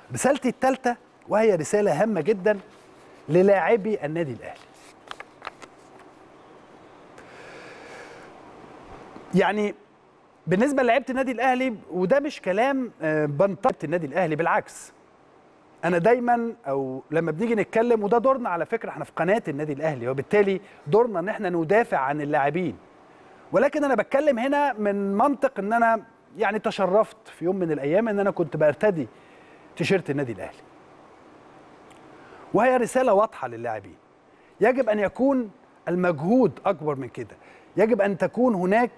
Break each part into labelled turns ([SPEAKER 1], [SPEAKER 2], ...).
[SPEAKER 1] رسالتي الثالثه وهي رساله هامه جدا للاعبي النادي الاهلي يعني بالنسبه لعيبه النادي الاهلي وده مش كلام آه، بنطقه النادي الاهلي بالعكس انا دايما او لما بنيجي نتكلم وده دورنا على فكره احنا في قناه النادي الاهلي وبالتالي دورنا ان احنا ندافع عن اللاعبين ولكن انا بتكلم هنا من منطق ان انا يعني تشرفت في يوم من الايام ان انا كنت برتدي تيشيرت النادي الاهلي وهي رساله واضحه للاعبين يجب ان يكون المجهود اكبر من كده يجب ان تكون هناك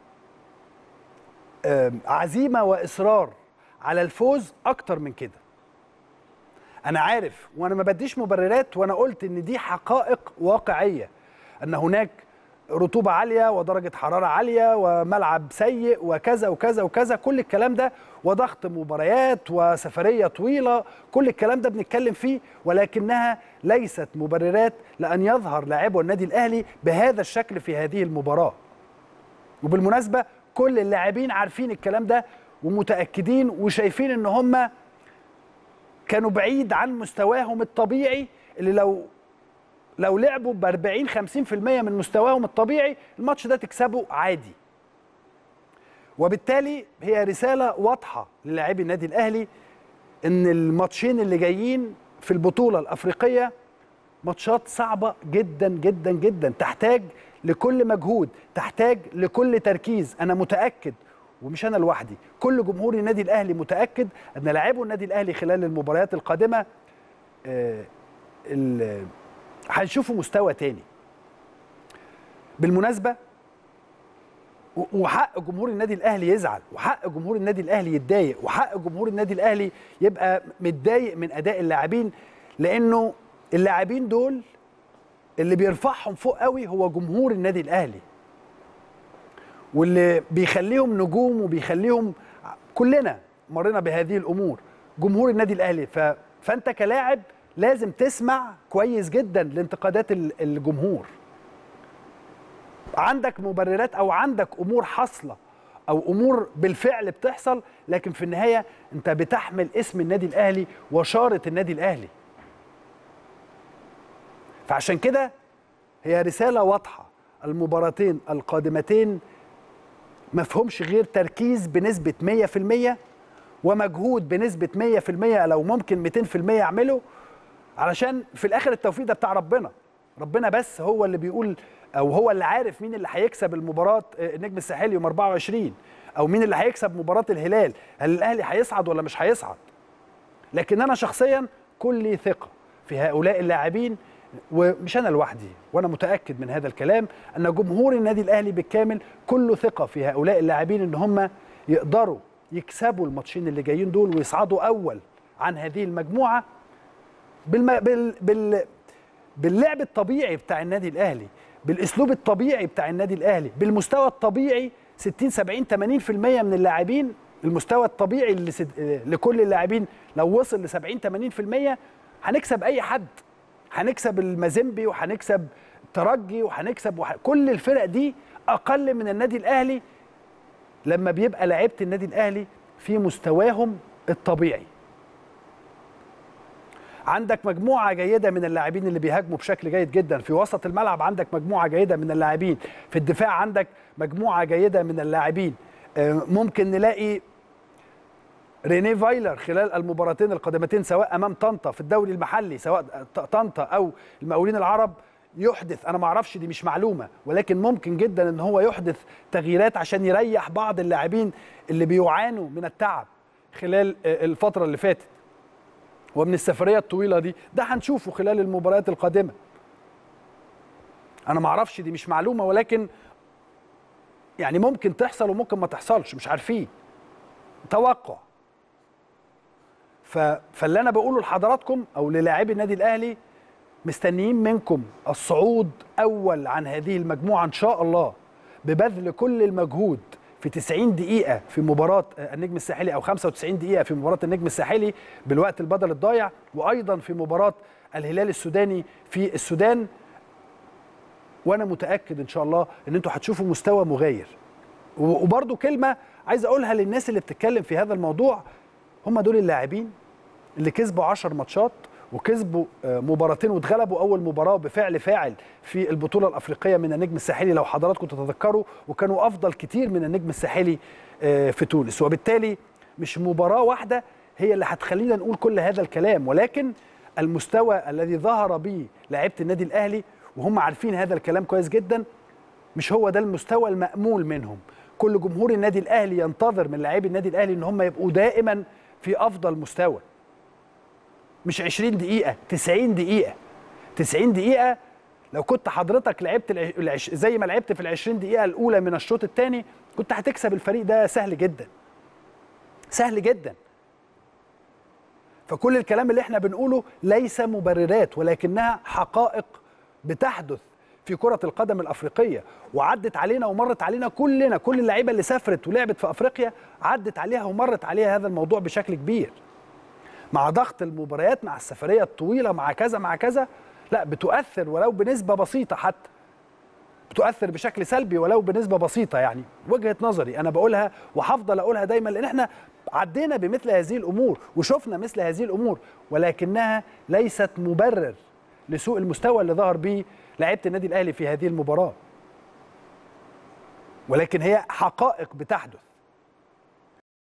[SPEAKER 1] آم، عزيمه واصرار على الفوز اكتر من كده انا عارف وانا ما بديش مبررات وانا قلت ان دي حقائق واقعيه ان هناك رطوبه عاليه ودرجه حراره عاليه وملعب سيء وكذا وكذا وكذا كل الكلام ده وضغط مباريات وسفريه طويله كل الكلام ده بنتكلم فيه ولكنها ليست مبررات لان يظهر لاعبو النادي الاهلي بهذا الشكل في هذه المباراه وبالمناسبه كل اللاعبين عارفين الكلام ده ومتاكدين وشايفين ان هم كانوا بعيد عن مستواهم الطبيعي اللي لو لو لعبوا ب 40 50% من مستواهم الطبيعي الماتش ده تكسبه عادي. وبالتالي هي رساله واضحه للاعبي النادي الاهلي ان الماتشين اللي جايين في البطوله الافريقيه ماتشات صعبه جدا جدا جدا تحتاج لكل مجهود تحتاج لكل تركيز انا متاكد ومش انا لوحدي كل جمهور النادي الاهلي متاكد ان لاعبو النادي الاهلي خلال المباريات القادمه آه، ال- هنشوفوا مستوى تاني بالمناسبه و- وحق جمهور النادي الاهلي يزعل وحق جمهور النادي الاهلي يتضايق وحق جمهور النادي الاهلي يبقى متضايق من اداء اللاعبين لانه اللاعبين دول اللي بيرفعهم فوق قوي هو جمهور النادي الاهلي واللي بيخليهم نجوم وبيخليهم كلنا مرينا بهذه الامور جمهور النادي الاهلي ف... فانت كلاعب لازم تسمع كويس جدا لانتقادات ال- الجمهور عندك مبررات او عندك امور حاصله او امور بالفعل بتحصل لكن في النهايه انت بتحمل اسم النادي الاهلي وشاره النادي الاهلي فعشان كده هي رساله واضحه المباراتين القادمتين مفهومش غير تركيز بنسبه 100% ومجهود بنسبه 100% لو ممكن 200% اعمله علشان في الاخر التوفيق ده بتاع ربنا ربنا بس هو اللي بيقول او هو اللي عارف مين اللي هيكسب المباراه آه، النجم الساحلي يوم 24 او مين اللي هيكسب مباراه الهلال هل الاهلي هيصعد ولا مش هيصعد لكن انا شخصيا كلي ثقه في هؤلاء اللاعبين ومش انا لوحدي وانا متاكد من هذا الكلام ان جمهور النادي الاهلي بالكامل كله ثقه في هؤلاء اللاعبين ان هم يقدروا يكسبوا الماتشين اللي جايين دول ويصعدوا اول عن هذه المجموعه بالم... بال... بال... باللعب الطبيعي بتاع النادي الاهلي بالاسلوب الطبيعي بتاع النادي الاهلي بالمستوى الطبيعي 60 70 80% من اللاعبين المستوى الطبيعي اللي سد... لكل اللاعبين لو وصل ل 70 80% هنكسب اي حد هنكسب المازيمبي وهنكسب الترجي وهنكسب وح... كل الفرق دي اقل من النادي الاهلي لما بيبقى لعيبه النادي الاهلي في مستواهم الطبيعي عندك مجموعة جيدة من اللاعبين اللي بيهاجموا بشكل جيد جدا في وسط الملعب عندك مجموعة جيدة من اللاعبين في الدفاع عندك مجموعة جيدة من اللاعبين آه، ممكن نلاقي ريني فايلر خلال المباراتين القادمتين سواء امام طنطا في الدوري المحلي سواء ط- طنطا او المقاولين العرب يحدث انا ما اعرفش دي مش معلومه ولكن ممكن جدا ان هو يحدث تغييرات عشان يريح بعض اللاعبين اللي بيعانوا من التعب خلال آه، الفتره اللي فاتت ومن السفريه الطويله دي ده هنشوفه خلال المباريات القادمه انا ما اعرفش دي مش معلومه ولكن يعني ممكن تحصل وممكن ما تحصلش مش عارفين توقع ف... فاللي انا بقوله لحضراتكم او للاعبي النادي الاهلي مستنيين منكم الصعود اول عن هذه المجموعه ان شاء الله ببذل كل المجهود في 90 دقيقة في مباراة النجم الساحلي أو 95 دقيقة في مباراة النجم الساحلي بالوقت البدل الضايع وأيضا في مباراة الهلال السوداني في السودان وأنا متأكد إن شاء الله إن أنتوا هتشوفوا مستوى مغاير و- وبرضو كلمة عايز أقولها للناس اللي بتتكلم في هذا الموضوع هم دول اللاعبين اللي كسبوا 10 ماتشات وكسبوا آه، مباراتين واتغلبوا اول مباراه بفعل فاعل في البطوله الافريقيه من النجم الساحلي لو حضراتكم تتذكروا وكانوا افضل كتير من النجم الساحلي آه، في تونس وبالتالي مش مباراه واحده هي اللي هتخلينا نقول كل هذا الكلام ولكن المستوى الذي ظهر به لاعيبه النادي الاهلي وهم عارفين هذا الكلام كويس جدا مش هو ده المستوى المأمول منهم كل جمهور النادي الاهلي ينتظر من لاعبي النادي الاهلي ان هم يبقوا دائما في افضل مستوى مش 20 دقيقة 90 دقيقة 90 دقيقة لو كنت حضرتك لعبت الع- العش... زي ما لعبت في ال 20 دقيقة الأولى من الشوط الثاني كنت هتكسب الفريق ده سهل جدا سهل جدا فكل الكلام اللي احنا بنقوله ليس مبررات ولكنها حقائق بتحدث في كرة القدم الأفريقية وعدت علينا ومرت علينا كلنا كل اللعيبة اللي سافرت ولعبت في أفريقيا عدت عليها ومرت عليها هذا الموضوع بشكل كبير مع ضغط المباريات مع السفريه الطويله مع كذا مع كذا لا بتؤثر ولو بنسبه بسيطه حتى بتؤثر بشكل سلبي ولو بنسبه بسيطه يعني وجهه نظري انا بقولها وهفضل اقولها دايما لان احنا عدينا بمثل هذه الامور وشفنا مثل هذه الامور ولكنها ليست مبرر لسوء المستوى اللي ظهر به لعيبه النادي الاهلي في هذه المباراه ولكن هي حقائق بتحدث